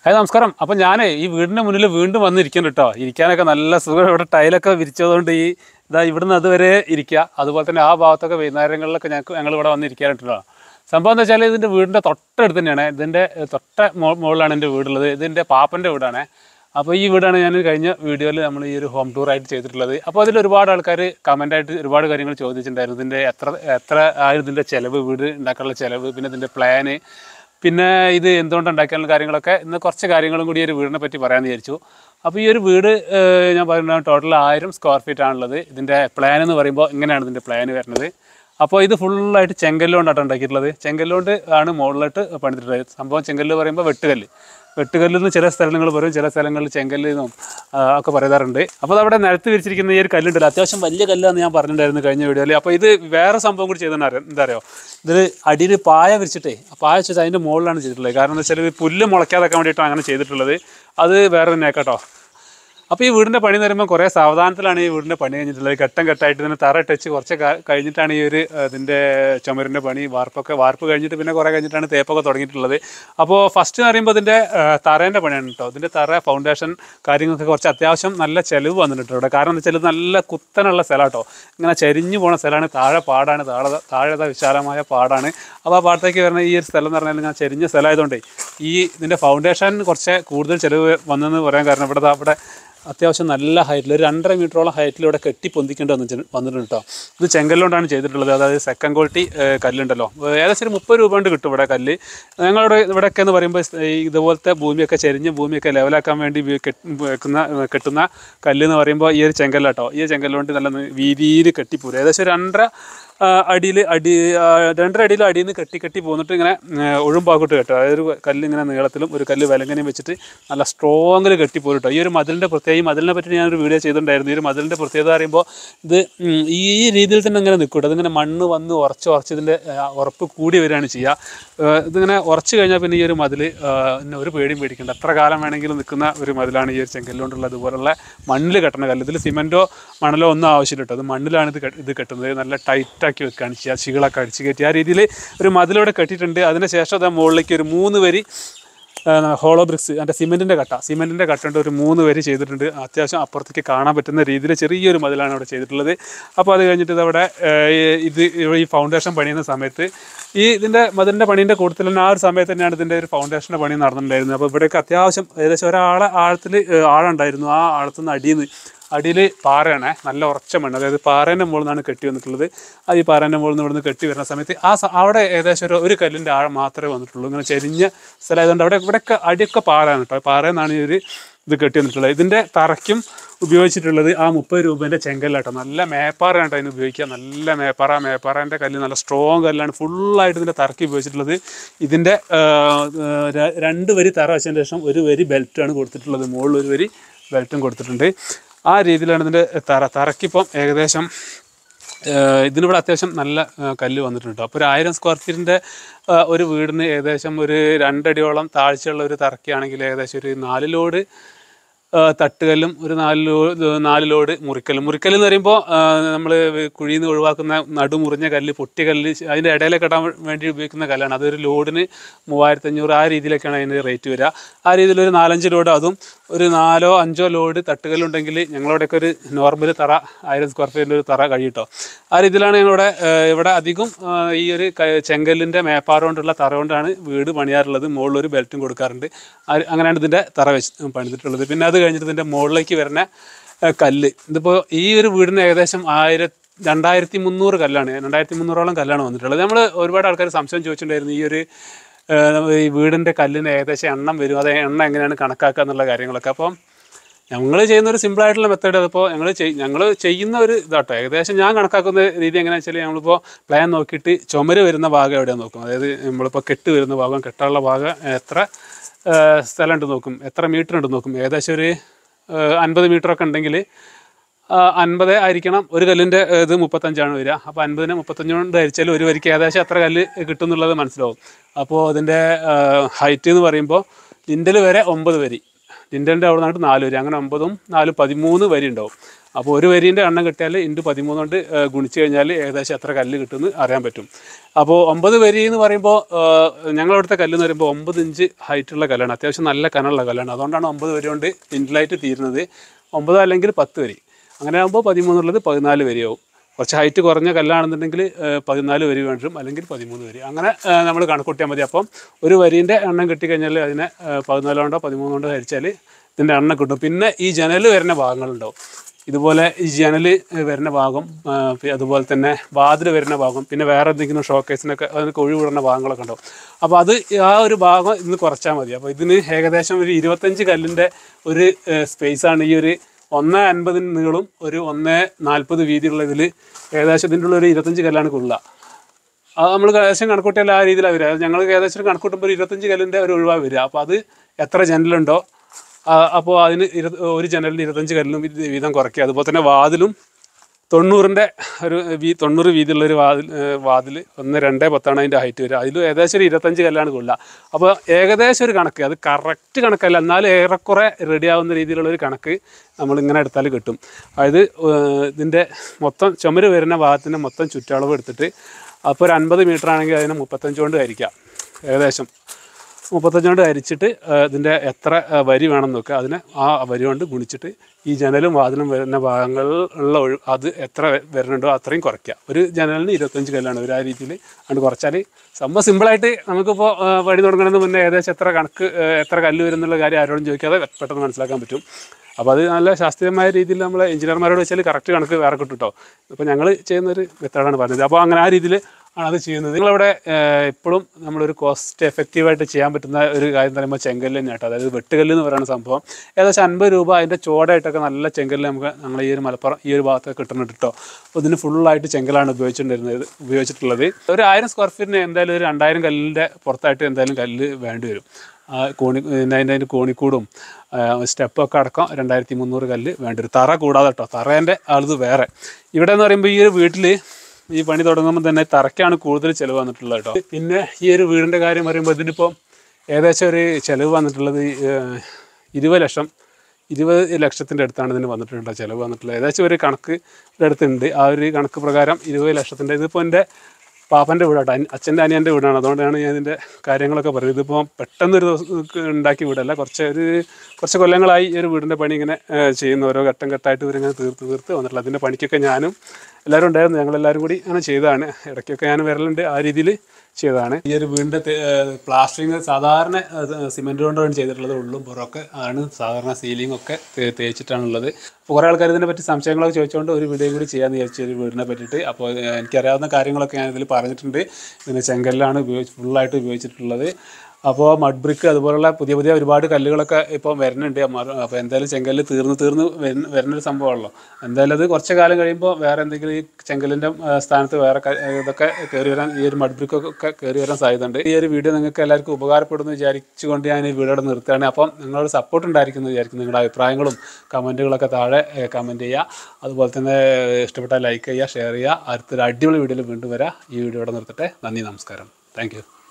hi നമസ്കാരം അപ്പം ഞാൻ ഈ വീടിൻ്റെ മുന്നിൽ വീണ്ടും വന്നിരിക്കുന്നുണ്ട് കേട്ടോ ഇരിക്കാനൊക്കെ നല്ല സുഖം ഇവിടെ ടൈലൊക്കെ വിരിച്ചതുകൊണ്ട് ഈ ഇതാ ഇവിടുന്ന് അതുവരെ ഇരിക്കുക അതുപോലെ തന്നെ ആ ഭാഗത്തൊക്കെ വൈകുന്നേരങ്ങളിലൊക്കെ ഞങ്ങൾക്ക് ഞങ്ങൾ ഇവിടെ വന്നിരിക്കാറുണ്ടല്ലോ സംഭവം എന്താ വെച്ചാൽ ഇതിൻ്റെ വീടിൻ്റെ തൊട്ടടുത്ത് തന്നെയാണ് ഇതിൻ്റെ തൊട്ട മോ മുകളിലാണ് എൻ്റെ വീടുള്ളത് ഇതിൻ്റെ പാപ്പൻ്റെ വീടാണ് അപ്പോൾ ഈ വീടാണ് ഞാൻ കഴിഞ്ഞ വീഡിയോയിൽ നമ്മൾ ഈ ഒരു ഹോം ടൂർ ആയിട്ട് ചെയ്തിട്ടുള്ളത് അപ്പോൾ അതിൽ ഒരുപാട് ആൾക്കാർ കമൻ്റായിട്ട് ഒരുപാട് കാര്യങ്ങൾ ചോദിച്ചിട്ടുണ്ടായിരുന്നു ഇതിൻ്റെ എത്ര എത്ര ആയിരുന്നു ഇതിൻ്റെ ചിലവ് വീട് ഉണ്ടാക്കാനുള്ള ചിലവ് പിന്നെ ഇതിൻ്റെ പ്ലാന് പിന്നെ ഇത് എന്തുകൊണ്ട് ഉണ്ടാക്കാനുള്ള കാര്യങ്ങളൊക്കെ ഇന്ന് കുറച്ച് കാര്യങ്ങളും കൂടി ഈ ഒരു വീടിനെ പറ്റി പറയാമെന്ന് വിചാരിച്ചു അപ്പോൾ ഈ ഒരു വീട് ഏഹ്, ഞാൻ പറയുന്നത് ടോട്ടൽ ആയിരം സ്ക്വയർ ഫീറ്റ് ആണുള്ളത് ഇതിൻ്റെ പ്ലാൻ എന്ന് പറയുമ്പോൾ ഇങ്ങനെയാണ് ഇതിൻ്റെ പ്ലാൻ വരുന്നത് അപ്പോൾ ഇത് ഫുള്ളായിട്ട് ചെങ്കല്ലുകൊണ്ടാണ് ഉണ്ടാക്കിയിട്ടുള്ളത് ചെങ്കല്ലുകൊണ്ട് ആണ് മുകളിലോട്ട് പണിതിട്ടുള്ളത് സംഭവം ചെങ്കല്ല് പറയുമ്പോൾ വെട്ടുകല്ല് വെട്ടുകല്ലിൽ നിന്ന് ചില സ്ഥലങ്ങൾ പറയും ചില സ്ഥലങ്ങളിൽ ചെങ്കല്ല് എന്നും ആ, ഒക്കെ പറയാറുണ്ട് അപ്പോൾ അത് അവിടെ നിരത്ത് വിരിച്ചിരിക്കുന്ന ഈ ഒരു കല്ലുണ്ടല്ലോ അത്യാവശ്യം വലിയ കല്ലാന്ന് ഞാൻ പറഞ്ഞിട്ടുണ്ടായിരുന്നു കഴിഞ്ഞ വീഡിയോയിൽ അപ്പോൾ ഇത് വേറെ സംഭവം കൂടി ചെയ്തെന്ന് അറിയാം എന്താ അറിയോ ഇതിൽ അടിയിൽ പായ വിരിച്ചിട്ടേ ആ പായ വെച്ചിട്ട് അതിൻ്റെ മുകളിലാണ് ചെയ്തിട്ടുള്ളത് കാരണം എന്താ വെച്ചാൽ ഇത് പുല്ല് മുളയ്ക്കാതൊക്കെ വേണ്ടിയിട്ടാണ് അങ്ങനെ ചെയ്തിട്ടുള്ളത് അത് വേറെ തന്നെ കേട്ടോ അപ്പോൾ ഈ വീടിൻ്റെ പണി എന്ന് പറയുമ്പോൾ കുറേ സാവധാനത്തിലാണ് ഈ വീടിൻ്റെ പണി കഴിഞ്ഞിട്ടുള്ളത് ഘട്ടം ഘട്ടമായിട്ട് ഇതിന് തറ ഇട്ടച്ച് കുറച്ച് കാ- കഴിഞ്ഞിട്ടാണ് ഈ ഒരു ആ, ഇതിൻ്റെ ചുമരിൻ്റെ പണി വാർപ്പൊക്കെ വാർപ്പ് കഴിഞ്ഞിട്ട് പിന്നെ കുറേ കഴിഞ്ഞിട്ടാണ് തേപ്പൊക്കെ തുടങ്ങിയിട്ടുള്ളത് അപ്പോൾ ഫസ്റ്റ് എന്ന് പറയുമ്പോൾ ഇതിൻ്റെ തറേൻ്റെ പണിയാണ് കേട്ടോ ഇതിൻ്റെ തറ ഫൗണ്ടേഷൻ കാര്യങ്ങളൊക്കെ കുറച്ച് അത്യാവശ്യം നല്ല ചിലവ് വന്നിട്ടുണ്ട് ഇവിടെ കാരണം എന്താ വെച്ചാൽ ഇത് നല്ല കുത്തനുള്ള സ്ഥലം കേട്ടോ ഇങ്ങനെ ചരിഞ്ഞു പോണ സ്ഥലമാണ് താഴെ പാടാണ് താഴെ താഴെ ദാ വിശാലമായ പാടാണ് അപ്പോൾ ആ പാടത്തേക്ക് വരുന്ന ഈ ഒരു സ്ഥലം എന്ന് പറഞ്ഞാൽ ഇങ്ങനെ ചെരിഞ്ഞ സ്ഥലമായതുകൊണ്ടേ ഈ ഇതിൻ്റെ ഫൗണ്ടേഷൻ കുറച്ച് കൂടുതൽ ചിലവ് വന്നെന്ന് പറയാൻ കാരണം ഇവിടെ ദാ ഇവിടെ അത്യാവശ്യം നല്ല ഹൈറ്റിൽ ഒരു രണ്ടര മീറ്ററോളം ഹൈറ്റിൽ ഇവിടെ കെട്ടി പൊന്തിക്കേണ്ടി വന്നിട്ട് വന്നിട്ടുണ്ട് കേട്ടോ ഇത് ചെങ്കല്ലുകൊണ്ടാണ് ചെയ്തിട്ടുള്ളത് അതായത് സെക്കൻഡ് ക്വാളിറ്റി കല്ലുണ്ടല്ലോ ഏകദേശം ഒരു മുപ്പത് രൂപ കൊണ്ട് കിട്ടും ഇവിടെ കല്ല് ഞങ്ങളുടെ ഇവിടെയൊക്കെ എന്ന് പറയുമ്പോൾ ഈ ഇതുപോലത്തെ ഭൂമിയൊക്കെ ചെരിഞ്ഞ ഭൂമിയൊക്കെ ലെവലാക്കാൻ വേണ്ടി ഉപയോഗി- കെട്ട് വെക്കുന്ന കെട്ടുന്ന കല്ല് എന്ന് പറയുമ്പോൾ ഈ ഒരു ചെങ്കല്ലാട്ടോ ഈ ചെങ്കല്ലുകൊണ്ട് നല്ല വീതിയിൽ കെട്ടിപ്പോരും ഏകദേശം ഒരു രണ്ടര അടിയിൽ അടി ആ, രണ്ടര അടിയിൽ അടിയിൽ നിന്ന് കെട്ടി കെട്ടി പോന്നിട്ട് ഇങ്ങനെ ഒഴുമ്പാക്കോട്ട് കെട്ടുക അതായത് ഒരു കല്ല് ഇങ്ങനെ നീളത്തിലും ഒരു കല്ല് വിലങ്ങനെയും വെച്ചിട്ട് നല്ല സ്ട്രോങ്ങിൽ കെട്ടി പോരും കേട്ടോ ഈ ഒരു മതിലിൻ്റെ പ്രത്യേകം ഈ മതിലിനെ പറ്റി ഞാനൊരു വീഡിയോ ചെയ്തിട്ടുണ്ടായിരുന്നു ഈ ഒരു മതിലിൻ്റെ പ്രത്യേകത പറയുമ്പോൾ ഇത് ഉം, ഈ രീതിയിൽ തന്നെ ഇങ്ങനെ നിൽക്കും കേട്ടോ ഇതിങ്ങനെ മണ്ണ് വന്ന് ഉറച്ച് ഉറച്ച് ഇതിൻ്റെ ആ, ഉറപ്പ് കൂടി വരികയാണ് ചെയ്യുക ആ, ഇതിങ്ങനെ ഉറച്ച് കഴിഞ്ഞാൽ പിന്നെ ഈ ഒരു മതിൽ പിന്നെ ഒരു പേടിയും പേടിക്കേണ്ട എത്ര കാലം വേണമെങ്കിലും നിൽക്കുന്ന ഒരു മതിലാണ് ഈ ഒരു ചെങ്കല്ലുകൊണ്ടുള്ള അതുപോലുള്ള മണ്ണിൽ കെട്ടണ കല്ല് ഇതിൽ സിമെൻറ്റോ മണലോ ഒന്നും ആവശ്യമില്ല കേട്ടോ അത് മണ്ണിലാണ് ഇത് കെട്ട്- ഇത് കെട്ടുന്നത് നല്ല ടൈറ്റാക്കി വെക്കുകയാണ് ചെയ്യുക ചികളൊക്കെ അടിച്ച് കയറ്റി ആ രീതിയിൽ ഒരു മതിലൂടെ കെട്ടിയിട്ടുണ്ട് അതിന് ശേഷം അത് മുകളിലേക്ക് ഒരു മൂന്ന് വരി ഹോളോ ബ്രിക്സ് അതിൻ്റെ സിമെൻറ്റിൻ്റെ കട്ട സിമെൻറ്റിൻ്റെ കട്ട ഉണ്ട് ഒരു മൂന്ന് വരി ചെയ്തിട്ടുണ്ട് അത്യാവശ്യം അപ്പുറത്തേക്ക് കാണാൻ പറ്റുന്ന രീതിയിൽ ചെറിയൊരു മതിലാണ് അവിടെ ചെയ്തിട്ടുള്ളത് അപ്പോൾ അത് കഴിഞ്ഞിട്ട് ഇതവിടെ ഏഹ്, ഇത് ഈ ഫൗണ്ടേഷൻ പണിയുന്ന സമയത്ത് ഈ ഇതിൻ്റെ മതിലിൻ്റെ പണീൻ്റെ കൂട്ടത്തിൽ തന്നെ ആ ഒരു സമയത്ത് തന്നെയാണ് ഇതിൻ്റെ ഒരു ഫൗണ്ടേഷൻ്റെ പണി നടന്നിട്ടുണ്ടായിരുന്നത് അപ്പോൾ ഇവിടെയൊക്കെ അത്യാവശ്യം ഏകദേശം ഒരാളെ ആഴത്തിൽ ആളുണ്ടായിരുന്നു ആ ആഴത്തു നിന്ന് അടിയിൽ നിന്ന് അടിയിൽ പാറയാണ് നല്ല ഉറച്ച മണ്ണ് അതായത് പാറേൻ്റെ മുകളിൽ നിന്നാണ് കെട്ടി വന്നിട്ടുള്ളത് അത് ഈ പാറേൻ്റെ മുകളിൽ നിന്ന് ഇവിടുന്ന് കെട്ടി വരുന്ന സമയത്ത് ആ സ- അവിടെ ഏകദേശം ഒരു ഒരു കല്ലിൻ്റെ ആഴം മാത്രമേ വന്നിട്ടുള്ളൂ ഇങ്ങനെ ചെരിഞ്ഞ സ്ഥലമായതുകൊണ്ട് അവിടെ ഇവിടെയൊക്കെ അടിയൊക്കെ പാറയാണ് കേട്ടോ പാറയിൽ നിന്നാണ് ഈ ഒരു ഇത് കെട്ടി വന്നിട്ടുള്ളത് ഇതിൻ്റെ തറയ്ക്കും ഉപയോഗിച്ചിട്ടുള്ളത് ആ മുപ്പത് രൂപേൻ്റെ ചെങ്കല്ലാട്ടോ നല്ല മേപ്പാറയാണ് കേട്ടോ അതിന് ഉപയോഗിക്കുക നല്ല മേപ്പാറ ആ മേപ്പാറേൻ്റെ കല്ല് നല്ല സ്ട്രോങ് കല്ലാണ് ഫുള്ളായിട്ട് ഇതിൻ്റെ തറയ്ക്ക് ഉപയോഗിച്ചിട്ടുള്ളത് ഇതിൻ്റെ ആ, ആ, ര- രണ്ട് വരി തറ വെച്ചതിന് ശേഷം ഒരു വരി ബെൽറ്റാണ് കൊടുത്തിട്ടുള്ളത് മുകളിൽ ഒരു വരി ബെൽറ്റും കൊടുത്തിട്ടുണ്ട് ആ രീതിയിലാണ് ഇതിൻ്റെ തറ തറയ്ക്കിപ്പം ഏകദേശം ഏഹ് ഇതിനിവിടെ അത്യാവശ്യം നല്ല ഏഹ് കല്ല് വന്നിട്ടുണ്ട് അപ്പോൾ ഒരു ആയിരം സ്ക്വയർ ഫീറ്റിൻ്റെ ഒരു വീടിന് ഏകദേശം ഒരു രണ്ടടിയോളം താഴ്ചയുള്ള ഒരു തറക്കുകയാണെങ്കിൽ ഏകദേശം ഒരു നാല് ലോഡ് ഏഹ് തട്ടുകല്ലും ഒരു നാല് ലോഡ് നാല് ലോഡ് മുറിക്കല്ലും മുറിക്കല്ല് എന്ന് പറയുമ്പോൾ നമ്മൾ കുഴിയിൽ നിന്ന് ഒഴിവാക്കുന്ന നടുമുറിഞ്ഞ കല്ല് പൊട്ടിയ കല്ല് അതിൻ്റെ ഇടയിലൊക്കെ ഇടാൻ വേണ്ടി ഉപയോഗിക്കുന്ന കല്ലാണ് അതൊരു ലോഡിന് മൂവായിരത്തഞ്ഞൂറ് ആ രീതിയിലൊക്കെയാണ് അതിൻ്റെ റേറ്റ് വരിക ആ രീതിയിൽ ഒരു നാലഞ്ച് ലോഡ് അതും ഒരു നാലോ അഞ്ചോ ലോഡ് തട്ടുകല്ലുണ്ടെങ്കിൽ ഞങ്ങളവിടെയൊക്കെ ഒരു നോർമൽ തറ ആയിരം സ്ക്വയർ ഫീറ്റിൻ്റെ ഒരു തറ കഴിയിട്ടോ ആ രീതിയിലാണ് ഞങ്ങളുടെ ഏഹ്, ഇവിടെ അധികം ഏഹ്, ഈ ഒരു ക- ചെങ്കല്ലിൻ്റെ മേപ്പാറ കൊണ്ടുള്ള തറ കൊണ്ടാണ് വീട് പണിയാറുള്ളത് മുകളിൽ ഒരു ബെൽറ്റും കൊടുക്കാറുണ്ട് ആ- അങ്ങനെയാണ് ഇതിൻ്റെ തറ വെച്ച് പണിതിട്ടുള്ളത് പിന്നെ അത് കഴിഞ്ഞിട്ട് ഇതിൻ്റെ മുകളിലേക്ക് വരുന്ന ഏഹ്, കല്ല് ഇതിപ്പോൾ ഈ ഒരു വീടിന് ഏകദേശം ആയിരത്തി രണ്ടായിരത്തി മുന്നൂറ് കല്ലാണ് രണ്ടായിരത്തി മുന്നൂറോളം കല്ലാണ് വന്നിട്ടുള്ളത് നമ്മൾ ഒരുപാട് ആൾക്കാർ സംശയം ചോദിച്ചിട്ടുണ്ടായിരുന്നു ഈ ഒരു ഏഹ്, ഈ വീടിൻ്റെ കല്ലിന് ഏകദേശം എണ്ണം വരും അത് എണ്ണം എങ്ങനെയാണ് കണക്കാക്കുക എന്നുള്ള കാര്യങ്ങളൊക്കെ അപ്പം ഞങ്ങൾ ചെയ്യുന്ന ഒരു സിമ്പിൾ ആയിട്ടുള്ള മെത്തേഡ് അതിപ്പോൾ ഞങ്ങൾ ഞങ്ങൾ ചെയ്യുന്ന ഒരു ഇതാട്ടോ ഏകദേശം ഞാൻ കണക്കാക്കുന്ന രീതി എങ്ങനെയാണെന്ന് വെച്ചാൽ നമ്മളിപ്പോൾ പ്ലാൻ നോക്കിയിട്ട് ചുമര് വരുന്ന ഭാഗം എവിടെയാണ് നോക്കും അതായത് നമ്മളിപ്പോൾ കെട്ട് വരുന്ന ഭാഗം കെട്ടാനുള്ള ഭാഗം എത്ര ഏഹ്, സ്ഥലമുണ്ട് നോക്കും എത്ര മീറ്റർ ഉണ്ട് നോക്കും ഏകദേശം ഒരു ഏഹ്, അൻപത് മീറ്ററൊക്കെ ഉണ്ടെങ്കിൽ അൻപത് ആയിരിക്കണം ഒരു കല്ലിൻ്റെ ഇത് മുപ്പത്തഞ്ചാണ് വരിക അപ്പോൾ അൻപതിന് മുപ്പത്തഞ്ച് കൊണ്ട് ഹരിച്ചാൽ ഒരു വരിക്ക് ഏകദേശം എത്ര കല്ല് കിട്ടും എന്നുള്ളത് മനസ്സിലാവും അപ്പോൾ അതിൻ്റെ ഹൈറ്റ് എന്ന് പറയുമ്പോൾ ലിൻഡൽ വരെ ഒമ്പത് വരി ലിൻഡൻ്റെ അവിടെ നിന്നിട്ട് നാല് വരി അങ്ങനെ ഒമ്പതും നാലും പതിമൂന്ന് വരി ഉണ്ടാവും അപ്പോൾ ഒരു വരീൻ്റെ എണ്ണം കിട്ടിയാൽ ഇൻറ്റു പതിമൂന്ന് കൊണ്ട് ഏഹ്, ഗുണിച്ച് കഴിഞ്ഞാൽ ഏകദേശം എത്ര കല്ല് കിട്ടുമെന്ന് അറിയാൻ പറ്റും അപ്പോൾ ഒമ്പത് വരി എന്ന് പറയുമ്പോൾ ഞങ്ങളവിടുത്തെ കല്ല് എന്ന് പറയുമ്പോൾ ഒമ്പത് ഇഞ്ച് ഹൈറ്റുള്ള കല്ലാണ് അത്യാവശ്യം നല്ല കനമുള്ള കല്ലാണ് അതുകൊണ്ടാണ് ഒമ്പത് വരി കൊണ്ട് ഇൻഡിലായിട്ട് തീരുന്നത് ഒമ്പത് അല്ലെങ്കിൽ പത്ത് വരി അങ്ങനെ ആകുമ്പോൾ പതിമൂന്നുള്ളത് പതിനാല് വരിയാവും കുറച്ച് ഹൈറ്റ് കുറഞ്ഞ കല്ലാണെന്നുണ്ടെങ്കിൽ ഏഹ്, പതിനാല് വരി വേണ്ടും അല്ലെങ്കിൽ പതിമൂന്ന് വരി അങ്ങനെ നമ്മൾ കണക്കൂട്ടിയാൽ മതി അപ്പം ഒരു വരീൻ്റെ എണ്ണം കിട്ടിക്കഴിഞ്ഞാൽ അതിനെ ഏഹ്, പതിനാല് കൊണ്ടോ പതിമൂന്ന് കൊണ്ടോ ഹരിച്ചാൽ ഇതിൻ്റെ എണ്ണം കിട്ടും പിന്നെ ഈ ജനൽ വരുന്ന ഭാഗങ്ങളുണ്ടാവും ഇതുപോലെ ഈ ജനൽ വരുന്ന ഭാഗം ആ, പി- അതുപോലെ തന്നെ വാതിൽ വരുന്ന ഭാഗം പിന്നെ വേറെ എന്തെങ്കിലും ഷോക്കേസിനൊക്കെ അതിനൊക്കെ ഒഴിവിടുന്ന ഭാഗങ്ങളൊക്കെ ഉണ്ടാവും അപ്പോൾ അത് ആ ഒരു ഭാഗം ഇന്ന് കുറച്ചാൽ മതി അപ്പോൾ ഇതിന് ഏകദേശം ഒരു ഇരുപത്തഞ്ച് കല്ലിൻ്റെ ഒരു സ്പേസാണ് ഈ ഒരു ഒന്ന് അൻപതിന് നീളും ഒരു ഒന്ന് നാൽപ്പത് വീതിയുള്ള ഇതിൽ ഏകദേശം ഇതിൻ്റെ ഉള്ള ഒരു ഇരുപത്തഞ്ച് കല്ലാണ് കൊള്ളുക അത് നമ്മൾ ഏകദേശം കണക്കൂട്ടിയാൽ ആ രീതിയിലാണ് വരിക അത് ഞങ്ങൾ ഏകദേശം ഒരു കണക്കൂട്ടുമ്പോൾ ഒരു ഇരുപത്തഞ്ച് കല്ലിൻ്റെ ഒരു ഒഴിവാണ് വരിക അപ്പോൾ അത് എത്ര ജനലുണ്ടോ അപ്പോൾ അതിന് ഇരു ഒരു ജനലിന് ഇരുപത്തഞ്ച് കല്ലിനും ഇത് വീതം കുറയ്ക്കുക അതുപോലെ തന്നെ വാതിലും തൊണ്ണൂറിൻ്റെ ഒരു വീ തൊണ്ണൂറ് വീതിയുള്ള ഒരു വാതിൽ ഏഹ് വാതിൽ ഒന്ന് രണ്ട് പത്താണ് അതിൻ്റെ ഹൈറ്റ് വരിക അതിൽ ഏകദേശം ഒരു ഇരുപത്തഞ്ച് കല്ലാണ് കൊള്ളുക അപ്പോൾ ഏകദേശം ഒരു കണക്ക് അത് കറക്റ്റ് കണക്കല്ല എന്നാലും ഏറെക്കുറെ റെഡി ആവുന്ന രീതിയിലുള്ള ഒരു കണക്ക് നമ്മളിങ്ങനെ എടുത്താൽ കിട്ടും അതായത് ഏഹ് ഇതിൻ്റെ മൊത്തം ചുമര് വരുന്ന ഭാഗത്തിൻ്റെ മൊത്തം ചുറ്റളവ് എടുത്തിട്ട് അപ്പോൾ ഒരു അൻപത് മീറ്റർ ആണെങ്കിൽ അതിനെ മുപ്പത്തഞ്ച് കൊണ്ട് ഹരിക്കാം ഏകദേശം മുപ്പത്തഞ്ച് കൊണ്ട് ഹരിച്ചിട്ട് ആ, ഇതിൻ്റെ എത്ര ആ, വരി വേണം നോക്കുക അതിനെ ആ വരി കൊണ്ട് ഗുണിച്ചിട്ട് ഈ ജനലും വാതിലും വരുന്ന ഭാഗങ്ങളിൽ ഉള്ള ഒഴി അത് എത്ര വ- വരുന്നുണ്ടോ അത്രയും കുറയ്ക്കുക ഒരു ജനലിന് ഇരുപത്തഞ്ച് കല്ലാണ് ഒരു ആ രീതിയിൽ അത് കുറച്ചാൽ സംഭവം സിമ്പിളായിട്ട് നമുക്കിപ്പോൾ ആ, പണി തുടങ്ങുന്നതിന് മുന്നേ ഏകദേശം എത്ര കണക്ക് ആ, എത്ര കല്ല് വരുന്നുള്ള കാര്യം ആരോടും ചോദിക്കാതെ പെട്ടെന്ന് മനസ്സിലാക്കാൻ പറ്റും അപ്പോൾ അത് നല്ല ശാസ്ത്രീയമായ രീതിയിൽ നമ്മൾ എഞ്ചിനീയർമാരോട് വെച്ചാൽ കറക്റ്റ് കണക്ക് വേറെ കിട്ടും കേട്ടോ ഇപ്പോൾ ഞങ്ങൾ ചെയ്യുന്ന ഒരു മെത്തേഡാണ് പറഞ്ഞത് അപ്പോൾ അങ്ങനെ ആ രീതിയിൽ ആണ് അത് ചെയ്യുന്നത് നിങ്ങളിവിടെ എപ്പോഴും നമ്മളൊരു കോസ്റ്റ് എഫക്റ്റീവായിട്ട് ചെയ്യാൻ പറ്റുന്ന ഒരു കാര്യം എന്ന് പറയുമ്പോൾ ചെങ്കല്ല് തന്നെയാണ് കേട്ടോ അതായത് വെട്ടുകല്ല് എന്ന് പറയുന്ന സംഭവം ഏകദേശം അൻപത് രൂപ അതിൻ്റെ ചോടായിട്ടൊക്കെ നല്ല ചെങ്കല്ല് നമുക്ക് ഞങ്ങൾ ഈ ഒരു മലപ്പുറം ഈ ഒരു ഭാഗത്തൊക്കെ കിട്ടുന്നുണ്ട് കേട്ടോ അപ്പോൾ ഇതിന് ഫുള്ളായിട്ട് ചെങ്കലാണ് ഉപയോഗിച്ചിട്ടുണ്ടായിരുന്നത് ഉപയോഗിച്ചിട്ടുള്ളത് ഒരു ആയിരം സ്ക്വയർ ഫീറ്റിന് എന്തായാലും ഒരു രണ്ടായിരം കല്ലിൻ്റെ പുറത്തായിട്ട് എന്തായാലും കല്ല് വേണ്ടി വരും ആ കോണി പിന്നെ അതിൻ്റെ അതിൻ്റെ കോണിക്കൂടും സ്റ്റെപ്പൊക്കെ അടക്കം രണ്ടായിരത്തി മുന്നൂറ് കല്ല് വേണ്ടി വരും തറ കൂടാതെ കേട്ടോ തറേൻ്റെ ആളത് വേറെ ഇവിടെ എന്ന് പറയുമ്പോൾ ഈ ഒരു വീട്ടിൽ ഈ പണി തുടങ്ങുമ്പോൾ തന്നെ തറയ്ക്കാണ് കൂടുതൽ ചിലവ് വന്നിട്ടുള്ളത് കേട്ടോ പിന്നെ ഈ ഒരു വീടിൻ്റെ കാര്യം പറയുമ്പോൾ ഇതിനിപ്പോൾ ഏകദേശം ഒരു ചിലവ് വന്നിട്ടുള്ളത് ഏഹ്, ഇരുപത് ലക്ഷം ഇരുപത് ലക്ഷത്തിൻ്റെ അടുത്താണ് ഇതിന് വന്നിട്ടുണ്ട് ചിലവ് വന്നിട്ടുള്ളത് ഏകദേശം ഒരു കണക്ക് ഇവിടെ അടുത്തുണ്ട് ആ ഒരു കണക്ക് പ്രകാരം ഇരുപത് ലക്ഷത്തിൻ്റെ ഇതിപ്പോൾ എൻ്റെ പാപ്പൻ്റെ വീടാട്ടോ അനി- അച്ഛൻ്റെ അനിയൻ്റെ വീടാണ് അതുകൊണ്ടാണ് ഞാൻ ഇതിൻ്റെ കാര്യങ്ങളൊക്കെ പറയുന്നത് ഇതിപ്പോൾ പെട്ടെന്ന് ഒരു ദിവസം ഉണ്ടാക്കിയ വീടല്ല കുറച്ച് ഒരു കുറച്ച് കൊല്ലങ്ങളായി ഈ ഒരു വീടിൻ്റെ പണി ഇങ്ങനെ ഏഹ്, ചെയ്യുന്ന ഓരോ ഘട്ടം ഘട്ടമായിട്ട് ഇവരിങ്ങനെ തീർത്ത് തീർത്ത് വന്നിട്ടുള്ളത് അതിൻ്റെ പണിക്കൊക്കെ ഞാനും എല്ലാവരും ഉണ്ടായിരുന്നു ഞങ്ങളെല്ലാവരും കൂടി അങ്ങനെ ചെയ്തതാണ് ഇടയ്ക്കൊക്കെ ഞാൻ വരലുണ്ട് ആ രീതിയിൽ ചെയ്തതാണ് ഈ ഒരു വീടിൻ്റെ പ്ലാസ്റ്ററിങ് സാധാരണ സിമെൻറ്റ് കൊണ്ടാണ് ചെയ്തിട്ടുള്ളത് ഉള്ളും പുറമൊക്കെ ആണ് സാധാരണ സീലിംഗ് ഒക്കെ തേ- തേച്ചിട്ടാണുള്ളത് അപ്പോൾ കുറേ ആൾക്കാർ ഇതിനെ പറ്റി സംശയങ്ങളൊക്കെ ചോദിച്ചുകൊണ്ട് ഒരു വീഡിയോ കൂടി ചെയ്യാമെന്ന് വിചാരിച്ചു ഒരു വീടിനെ പറ്റിയിട്ട് അപ്പോൾ ഏഹ്, എനിക്കറിയാവുന്ന കാര്യങ്ങളൊക്കെ ഞാൻ ഇതിൽ പറഞ്ഞിട്ടുണ്ട് പിന്നെ ചെങ്കല്ലാണ് ഉപയോഗിച്ച് ഫുള്ളായിട്ട് ഉപയോഗിച്ചിട്ടുള്ളത് അപ്പോൾ മഡ് ബ്രിക്ക് അതുപോലുള്ള പുതിയ പുതിയ ഒരുപാട് കല്ലുകളൊക്കെ ഇപ്പോൾ വരുന്നുണ്ട് അപ്പോൾ എന്തായാലും ചെങ്കല്ല് തീർന്ന് തീർന്ന് വരുന്ന വരുന്നൊരു സംഭവമാണല്ലോ എന്തായാലും അത് കുറച്ച് കാലം കഴിയുമ്പോൾ വേറെ എന്തെങ്കിലും ഈ ചെങ്കല്ലിൻ്റെ ആ, സ്ഥാനത്ത് വേറെ ക- ഇതൊക്കെ കയറി വരാൻ ഈ ഒരു മഡ് ബ്രിക്കൊക്കെ കയറി വരാൻ സാധ്യതയുണ്ട് ഈ ഒരു വീഡിയോ നിങ്ങൾക്ക് എല്ലാവർക്കും ഉപകാരപ്പെടുന്നു വിചാരിച്ചുകൊണ്ട് ഞാൻ ഈ വീഡിയോ ഇവിടെ നിർത്തുകയാണ് അപ്പം നിങ്ങളോട് സപ്പോർട്ട് ഉണ്ടായിരിക്കുന്നു വിചാരിക്കുന്നു നിങ്ങളുടെ അഭിപ്രായങ്ങളും കമൻറ്റുകളൊക്കെ താഴെ കമൻറ്റ് ചെയ്യുക അതുപോലെ തന്നെ ഇഷ്ടപ്പെട്ടാൽ ലൈക്ക് ചെയ്യുക ഷെയർ ചെയ്യുക അടുത്തൊരു അടിപൊളി വീഡിയോയിൽ വീണ്ടും വരാം ഈ വീഡിയോ ഇവിടെ നിർത്തട്ടെ നന്ദി നമസ്കാരം താങ്ക്